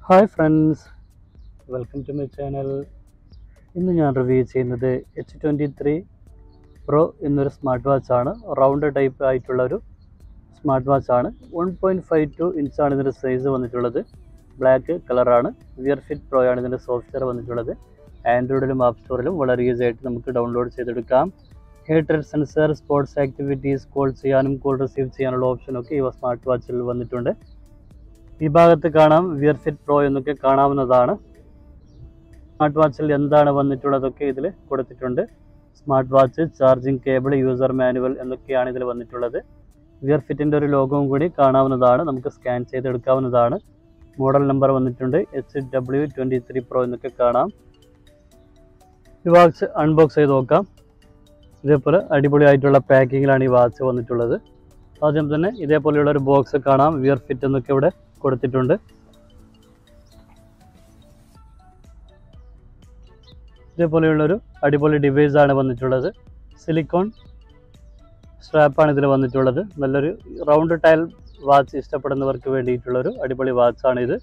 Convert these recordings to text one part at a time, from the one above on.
hi friends welcome to my channel ഇന്ന് ഞാൻ review ചെയ്യുന്നത് എച്ച് ട്വൻറ്റി ത്രീ പ്രോ എന്നൊരു സ്മാർട്ട് വാച്ചാണ് റൗണ്ട് ടൈപ്പ് ആയിട്ടുള്ള ഒരു സ്മാർട്ട് വാച്ചാണ് വൺ പോയിൻറ്റ് ഫൈവ് ടു ഇഞ്ചാണ് ഇതിൻ്റെ സൈസ് വന്നിട്ടുള്ളത് ബ്ലാക്ക് കളറാണ് വിയർ ഫിറ്റ് പ്രോ ആണ് ഇതിൻ്റെ സോഫ്റ്റ്വെയർ വന്നിട്ടുള്ളത് ആൻഡ്രോയിഡിലും ആപ്പ് സ്റ്റോറിലും വളരെ ഈസി ആയിട്ട് നമുക്ക് ഡൗൺലോഡ് ചെയ്തെടുക്കാം heater sensor sports activities call ചെയ്യാനും കോൾ റിസീവ് ചെയ്യാനുള്ള ഓപ്ഷനൊക്കെ ഈ സ്മാർട്ട് വാച്ചിൽ വന്നിട്ടുണ്ട് ഈ ഭാഗത്ത് കാണാം വിയർ ഫിറ്റ് പ്രോ എന്നൊക്കെ കാണാവുന്നതാണ് സ്മാർട്ട് വാച്ചിൽ എന്താണ് വന്നിട്ടുള്ളതൊക്കെ ഇതിൽ കൊടുത്തിട്ടുണ്ട് smart watch charging cable user manual എന്നൊക്കെയാണ് ഇതിൽ വന്നിട്ടുള്ളത് വിയർ ഫിറ്റിൻ്റെ ഒരു ലോഗവും കൂടി കാണാവുന്നതാണ് നമുക്ക് സ്കാൻ ചെയ്തെടുക്കാവുന്നതാണ് മോഡൽ നമ്പർ വന്നിട്ടുണ്ട് H W twenty three pro എന്നൊക്കെ കാണാം ഈ വാച്ച് അൺബോക്സ് ചെയ്ത് നോക്കാം ഇതേപോലെ അടിപൊളിയായിട്ടുള്ള പാക്കിങ്ങിലാണ് ഈ വാച്ച് വന്നിട്ടുള്ളത് ആദ്യം തന്നെ ഇതേപോലെയുള്ള ഒരു ബോക്സ് കാണാം വിയർ ഫിറ്റ് എന്നൊക്കെ ഇവിടെ കൊടുത്തിട്ടുണ്ട് ഇതേപോലെയുള്ളൊരു അടിപൊളി ഡിവൈസ് ആണ് വന്നിട്ടുള്ളത് സിലിക്കോൺ സ്ട്രാപ്പാണ് ഇതിൽ വന്നിട്ടുള്ളത് നല്ലൊരു റൗണ്ട് ടൈൽ വാച്ച് ഇഷ്ടപ്പെടുന്നവർക്ക് വേണ്ടിയിട്ടുള്ളൊരു അടിപൊളി വാച്ചാണ് ഇത്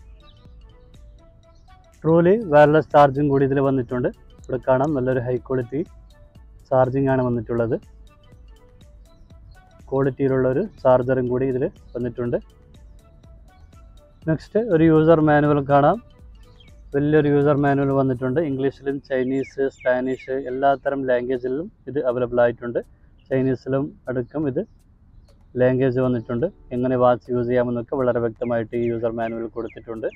ട്രൂലി വയർലെസ് ചാർജും കൂടി ഇതിൽ വന്നിട്ടുണ്ട് ഇവിടെ കാണാം നല്ലൊരു ഹൈ ക്വാളിറ്റി ചാർജിങ് ആണ് വന്നിട്ടുള്ളത് ക്വാളിറ്റിയിലുള്ള ഒരു ചാർജറും കൂടി ഇതിൽ വന്നിട്ടുണ്ട് നെക്സ്റ്റ് ഒരു യൂസർ മാനുവൽ കാണാം വലിയൊരു യൂസർ മാനുവൽ വന്നിട്ടുണ്ട് ഇംഗ്ലീഷിലും ചൈനീസ് സ്പാനിഷ് എല്ലാത്തരം ലാംഗ്വേജിലും ഇത് അവൈലബിൾ ആയിട്ടുണ്ട് ചൈനീസിലും അടക്കം ഇത് ലാംഗ്വേജ് വന്നിട്ടുണ്ട് എങ്ങനെ വാച്ച് യൂസ് ചെയ്യാമെന്നൊക്കെ വളരെ വ്യക്തമായിട്ട് ഈ യൂസർ മാനുവൽ കൊടുത്തിട്ടുണ്ട്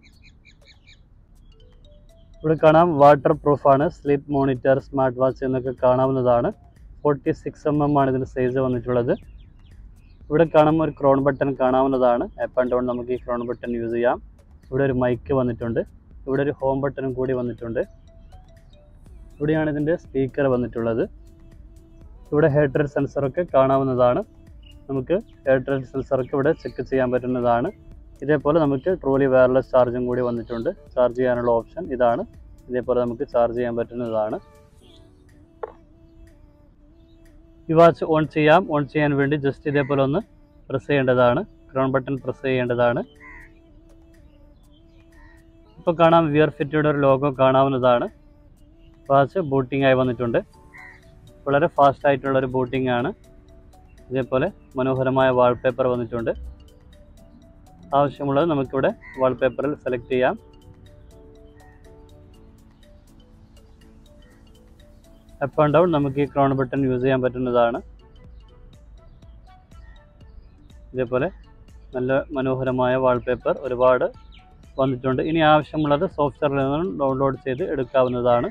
ഇവിടെ കാണാം വാട്ടർ പ്രൂഫാണ് സ്ലീപ്പ് മോണിറ്റർ സ്മാർട്ട് വാച്ച് എന്നൊക്കെ കാണാവുന്നതാണ് ഫോർട്ടി സിക്സ് എം എം ആണ് ഇതിൻ്റെ സൈസ് വന്നിട്ടുള്ളത് ഇവിടെ കാണാം ഒരു ക്രോൺ ബട്ടൺ കാണാവുന്നതാണ് ആപ്പ് ആൻഡ് ഡൗൺ നമുക്ക് ഈ ക്രോൺ ബട്ടൺ യൂസ് ചെയ്യാം ഇവിടെ ഒരു മൈക്ക് വന്നിട്ടുണ്ട് ഇവിടെ ഒരു ഹോം ബട്ടണും കൂടി വന്നിട്ടുണ്ട് ഇവിടെയാണ് ഇതിൻ്റെ സ്പീക്കർ വന്നിട്ടുള്ളത് ഇവിടെ ഹെഡ് റേറ്റ് സെൻസറൊക്കെ കാണാവുന്നതാണ് നമുക്ക് ഹെഡ് റേറ്റ് സെൻസറൊക്കെ ഇവിടെ ചെക്ക് ചെയ്യാൻ പറ്റുന്നതാണ് ഇതേപോലെ നമുക്ക് ട്രോലി വയർലെസ് ചാർജും കൂടി വന്നിട്ടുണ്ട് ചാർജ് ചെയ്യാനുള്ള ഓപ്ഷൻ ഇതാണ് ഇതേപോലെ നമുക്ക് ചാർജ് ചെയ്യാൻ പറ്റുന്നതാണ് ഈ വാച്ച് ഓൺ ചെയ്യാം ഓൺ ചെയ്യാൻ വേണ്ടി ജസ്റ്റ് ഇതേപോലെ ഒന്ന് പ്രസ് ചെയ്യേണ്ടതാണ് ക്രോൺ ബട്ടൺ പ്രസ് ചെയ്യേണ്ടതാണ് ഇപ്പോൾ കാണാം വിയർ ഫിറ്റിയുടെ ഒരു ലോഗോ കാണാവുന്നതാണ് വാച്ച് ബൂട്ടിംഗ് ആയി വന്നിട്ടുണ്ട് വളരെ ഫാസ്റ്റ് ആയിട്ടുള്ള ഒരു ബൂട്ടിംഗ് ആണ് ഇതേപോലെ മനോഹരമായ വാൾപേപ്പർ വന്നിട്ടുണ്ട് ആവശ്യമുള്ളത് നമുക്കിവിടെ വാൾപേപ്പറിൽ സെലക്ട് ചെയ്യാം അപ്പ് ആൻഡ് ഡൗൺ നമുക്ക് ഈ ക്രോൺ ബട്ടൺ യൂസ് ചെയ്യാൻ പറ്റുന്നതാണ് ഇതേപോലെ നല്ല മനോഹരമായ വാൾപേപ്പർ ഒരുപാട് വന്നിട്ടുണ്ട് ഇനി ആവശ്യമുള്ളത് സോഫ്റ്റ്വെയറിൽ നിന്നും ഡൗൺലോഡ് ചെയ്ത് എടുക്കാവുന്നതാണ്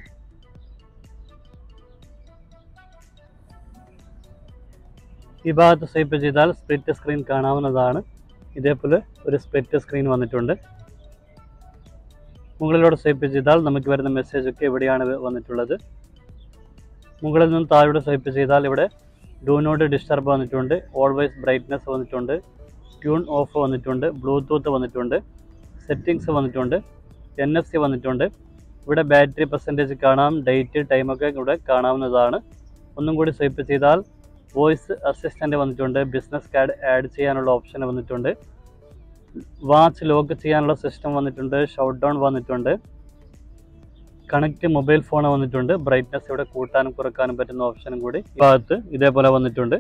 ഈ ഭാഗത്ത് സ്വൈപ്പ് ചെയ്താൽ സ്പ്ലിറ്റ് സ്ക്രീൻ കാണാവുന്നതാണ് ഇതേപോലെ ഒരു സ്പ്ലിറ്റ് സ്ക്രീൻ വന്നിട്ടുണ്ട് മുകളിലൂടെ സ്വൈപ്പ് ചെയ്താൽ നമുക്ക് വരുന്ന മെസ്സേജ് ഒക്കെ എവിടെയാണ് വന്നിട്ടുള്ളത് മുകളിൽ നിന്ന് താഴോട്ട് സ്വൈപ്പ് ചെയ്താൽ ഇവിടെ ഡു നോട്ട് ഡിസ്റ്റർബ് വന്നിട്ടുണ്ട് ഓൾവേസ് ബ്രൈറ്റ്നസ് വന്നിട്ടുണ്ട് ട്യൂൺ ഓഫ് വന്നിട്ടുണ്ട് ബ്ലൂടൂത്ത് വന്നിട്ടുണ്ട് സെറ്റിങ്സ് വന്നിട്ടുണ്ട് എൻ എഫ് സി വന്നിട്ടുണ്ട് ഇവിടെ ബാറ്ററി പെർസെൻറ്റേജ് കാണാം ഡേറ്റ് ടൈമൊക്കെ ഇവിടെ കാണാവുന്നതാണ് ഒന്നും കൂടി സ്വൈപ്പ് ചെയ്താൽ വോയിസ് അസിസ്റ്റൻ്റ് വന്നിട്ടുണ്ട് ബിസിനസ് കാർഡ് ആഡ് ചെയ്യാനുള്ള ഓപ്ഷൻ വന്നിട്ടുണ്ട് വാച്ച് ലോക്ക് ചെയ്യാനുള്ള സിസ്റ്റം വന്നിട്ടുണ്ട് ഷൗട്ട് ഡൗൺ വന്നിട്ടുണ്ട് കണക്ട് മൊബൈൽ ഫോൺ വന്നിട്ടുണ്ട് ബ്രൈറ്റ്നസ് ഇവിടെ കൂട്ടാനും കുറക്കാനും പറ്റുന്ന ഓപ്ഷനും കൂടി ഈ ഭാഗത്ത് ഇതേപോലെ വന്നിട്ടുണ്ട്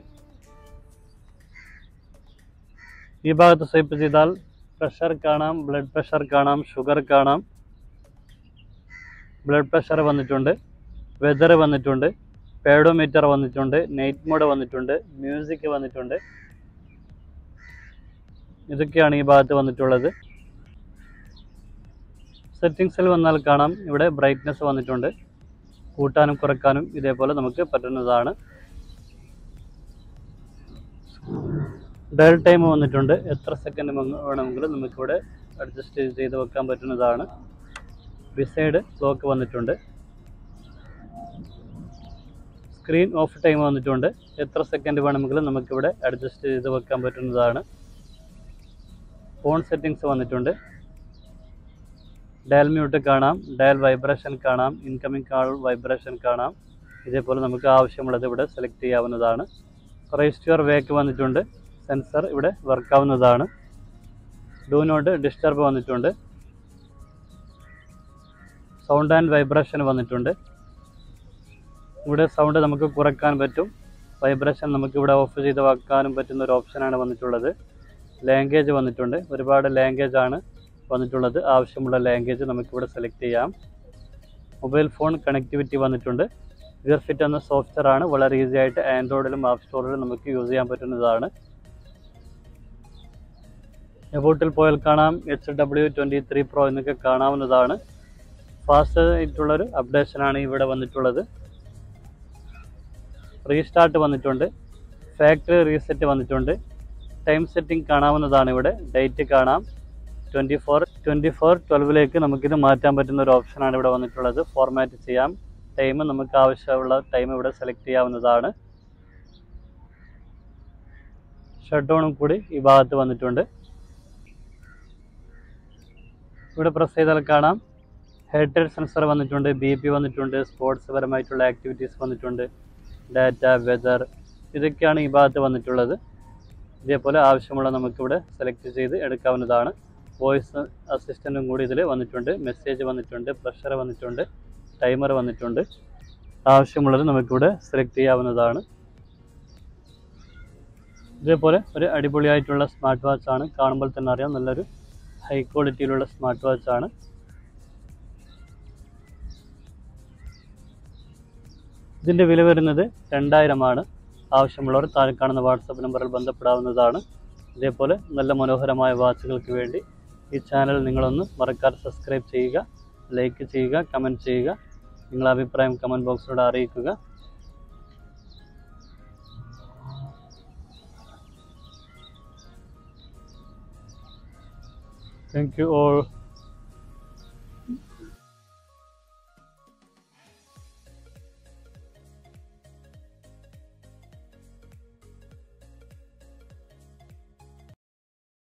ഈ ഭാഗത്ത് സ്വൈപ്പ് ചെയ്താൽ പ്രഷർ കാണാം ബ്ലഡ് പ്രഷർ കാണാം ഷുഗർ കാണാം ബ്ലഡ് പ്രഷർ വന്നിട്ടുണ്ട് വെതർ വന്നിട്ടുണ്ട് പേഡോമീറ്റർ വന്നിട്ടുണ്ട് നൈറ്റ് മോഡ് വന്നിട്ടുണ്ട് മ്യൂസിക് വന്നിട്ടുണ്ട് ഇതൊക്കെയാണ് ഈ ഭാഗത്ത് വന്നിട്ടുള്ളത് സെറ്റിങ്സിൽ വന്നാൽ കാണാം ഇവിടെ ബ്രൈറ്റ്നസ് വന്നിട്ടുണ്ട് കൂട്ടാനും കുറക്കാനും ഇതേപോലെ നമുക്ക് പറ്റുന്നതാണ് ഡയൽ ടൈം വന്നിട്ടുണ്ട് എത്ര സെക്കൻഡ് വേണമെങ്കിലും നമുക്കിവിടെ അഡ്ജസ്റ്റ് ചെയ്ത് വെക്കാൻ പറ്റുന്നതാണ് ബിസൈഡ് ക്ലോക്ക് വന്നിട്ടുണ്ട് സ്ക്രീൻ ഓഫ് ടൈം വന്നിട്ടുണ്ട് എത്ര സെക്കൻഡ് വേണമെങ്കിലും നമുക്കിവിടെ അഡ്ജസ്റ്റ് ചെയ്ത് വെക്കാൻ പറ്റുന്നതാണ് ഫോൺ സെറ്റിങ്സ് വന്നിട്ടുണ്ട് ഡയൽ മ്യൂട്ട് കാണാം ഡയൽ വൈബ്രേഷൻ കാണാം ഇൻകമിംഗ് കാൾ വൈബ്രേഷൻ കാണാം ഇതേപോലെ നമുക്ക് ആവശ്യമുള്ളത് ഇവിടെ സെലക്ട് ചെയ്യാവുന്നതാണ് റെജിസ്റ്റർ വേക്ക് വന്നിട്ടുണ്ട് സെൻസർ ഇവിടെ വർക്കാവുന്നതാണ് ഡു നോട്ട് ഡിസ്റ്റർബ് വന്നിട്ടുണ്ട് സൗണ്ട് ആൻഡ് വൈബ്രേഷൻ വന്നിട്ടുണ്ട് ഇവിടെ സൗണ്ട് നമുക്ക് കുറക്കാൻ പറ്റും വൈബ്രേഷൻ നമുക്ക് ഇവിടെ ഓഫ് ചെയ്ത് വെക്കാനും പറ്റുന്ന ഒരു ഓപ്ഷനാണ് വന്നിട്ടുള്ളത് ലാംഗ്വേജ് വന്നിട്ടുണ്ട് ഒരുപാട് ലാംഗ്വേജ് ആണ് വന്നിട്ടുള്ളത് ആവശ്യമുള്ള ലാംഗ്വേജ് നമുക്കിവിടെ സെലക്ട് ചെയ്യാം മൊബൈൽ ഫോൺ കണക്ടിവിറ്റി വന്നിട്ടുണ്ട് ഗിയർ ഫിറ്റ് എന്ന സോഫ്റ്റ്വെയർ ആണ് വളരെ ഈസി ആയിട്ട് ആൻഡ്രോയിഡിലും ആപ്പ് സ്റ്റോറിലും നമുക്ക് യൂസ് ചെയ്യാൻ പറ്റുന്നതാണ് എബോട്ടിൽ പോയാൽ കാണാം H W twenty three pro എന്നൊക്കെ കാണാവുന്നതാണ് ഫാസ്റ്റ് ആയിട്ടുള്ളൊരു അപ്ഡേഷനാണ് ഇവിടെ വന്നിട്ടുള്ളത് റീസ്റ്റാർട്ട് വന്നിട്ടുണ്ട് ഫാക്ടറി റീസെറ്റ് വന്നിട്ടുണ്ട് ടൈം സെറ്റിംഗ് കാണാവുന്നതാണ് ഇവിടെ ഡേറ്റ് കാണാം ട്വൻറ്റി ഫോർ ട്വൻറ്റി ഫോർ ട്വൽവിലേക്ക് നമുക്കിത് മാറ്റാൻ പറ്റുന്ന ഒരു ഓപ്ഷനാണ് ഇവിടെ വന്നിട്ടുള്ളത് ഫോർമാറ്റ് ചെയ്യാം ടൈം നമുക്ക് ആവശ്യമുള്ള ടൈം ഇവിടെ സെലക്ട് ചെയ്യാവുന്നതാണ് ഷട്ട് ഡൗണും കൂടി ഈ ഭാഗത്ത് വന്നിട്ടുണ്ട് ഇവിടെ പ്രസ് ചെയ്താൽ കാണാം ഹെഡ് സെൻസർ വന്നിട്ടുണ്ട് ബി പി വന്നിട്ടുണ്ട് സ്പോർട്സ് പരമായിട്ടുള്ള ആക്ടിവിറ്റീസ് വന്നിട്ടുണ്ട് ഡാറ്റ വെതർ ഇതൊക്കെയാണ് ഈ ഭാഗത്ത് വന്നിട്ടുള്ളത് ഇതേപോലെ ആവശ്യമുള്ള നമുക്കിവിടെ സെലക്ട് ചെയ്ത് എടുക്കാവുന്നതാണ് വോയിസ് അസിസ്റ്റൻറ്റും കൂടി ഇതിൽ വന്നിട്ടുണ്ട് മെസ്സേജ് വന്നിട്ടുണ്ട് പ്രഷർ വന്നിട്ടുണ്ട് ടൈമർ വന്നിട്ടുണ്ട് ആവശ്യമുള്ളത് നമുക്കിവിടെ സെലക്ട് ചെയ്യാവുന്നതാണ് ഇതേപോലെ ഒരു അടിപൊളിയായിട്ടുള്ള സ്മാർട്ട് വാച്ച് ആണ് കാണുമ്പോൾ തന്നെ അറിയാം നല്ലൊരു ഹൈ ക്വാളിറ്റിയിലുള്ള സ്മാർട്ട് വാച്ച് ആണ് ഇതിൻ്റെ വില വരുന്നത് രണ്ടായിരമാണ് ആവശ്യമുള്ളവർ താഴെ കാണുന്ന വാട്സപ്പ് നമ്പറിൽ ബന്ധപ്പെടാവുന്നതാണ് ഇതേപോലെ നല്ല മനോഹരമായ വാച്ചുകൾക്ക് വേണ്ടി ഈ ചാനൽ നിങ്ങളൊന്ന് മറക്കാതെ സബ്സ്ക്രൈബ് ചെയ്യുക ലൈക്ക് ചെയ്യുക കമൻറ്റ് ചെയ്യുക നിങ്ങളുടെ അഭിപ്രായം കമൻറ്റ് ബോക്സിലൂടെ അറിയിക്കുക താങ്ക് യു ഓൾ